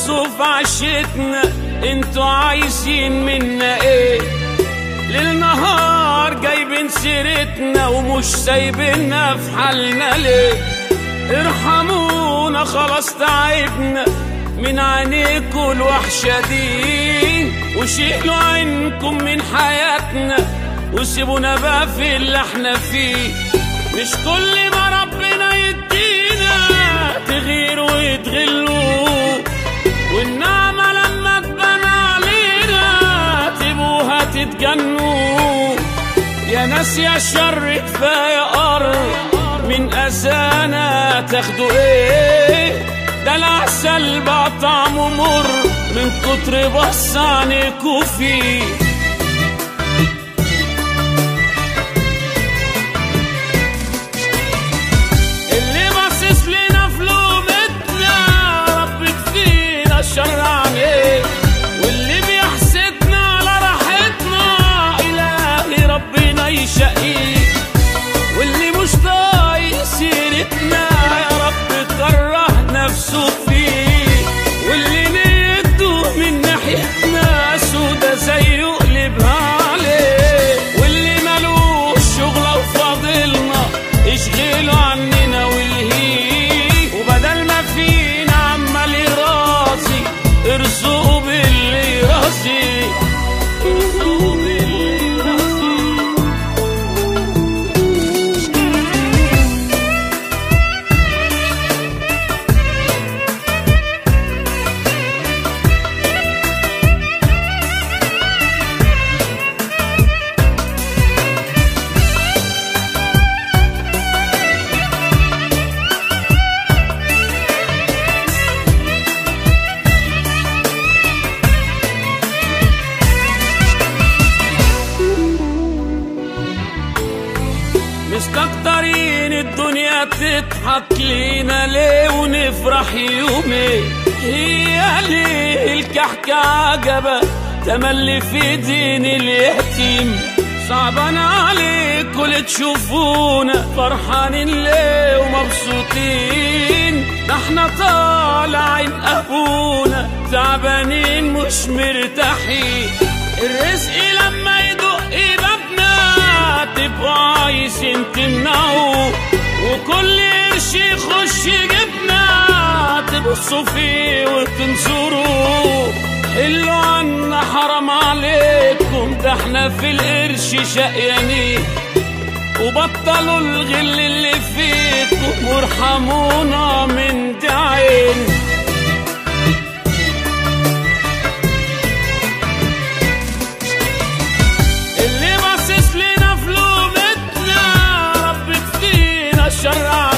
بصوا في عشتنا انتوا عايزين منا ايه ليل نهار جايبين سيرتنا ومش سايبيننا في حالنا ليه ارحمونا خلاص تعبنا من عينيكوا الوحشة دي وشيلوا عينكم من حياتنا وسيبونا بقى في اللي احنا فيه مش كل ما ربنا يدينا تغيروا ويتغلوا والنعمة لما تبان علينا تبوها تتجنوا يا ناس يا شر كفاية قرب من أذانا تاخدوا ايه ده العسل بقى طعمه مر من كتر بص عنيكوا فيه اللي باصص لنا في لومتنا رب كفينا الشر عليه واللي بيحسدنا على راحتنا إلهي ربنا يشقيه واللي مش طايق سيرتنا يا رب كره نفسه فيه واللي نيته من ناحيتنا سودا زيه قلبها عليه واللي ملوش شغلة وفاضلنا اشغله عننا والهيه وبدل ما فينا عمال يرازي ارزقه باللي يرازي ارزقه باللي يرازي مستكترين الدنيا تضحك لينا ليه ونفرح يومين هي ليه الكحكة عجبة تملي في دين اليتيم صعبان عليكوا اللي تشوفونا فرحانين ليه ومبسوطين ده احنا طالعين ابونا تعبانين مش مرتاحين الرزق لما يدق بابنا تبقوا عايزين تمنعوا وكل قرش يخش جبنا تبصوا فيه وتنصروا حلوا عنا حرام عليكم ده احنا في القرش شقيانين وبطلوا الغل اللي فيكم وارحمونا من دعين اللي باصص لنا في لومتنا رب كفينا الشر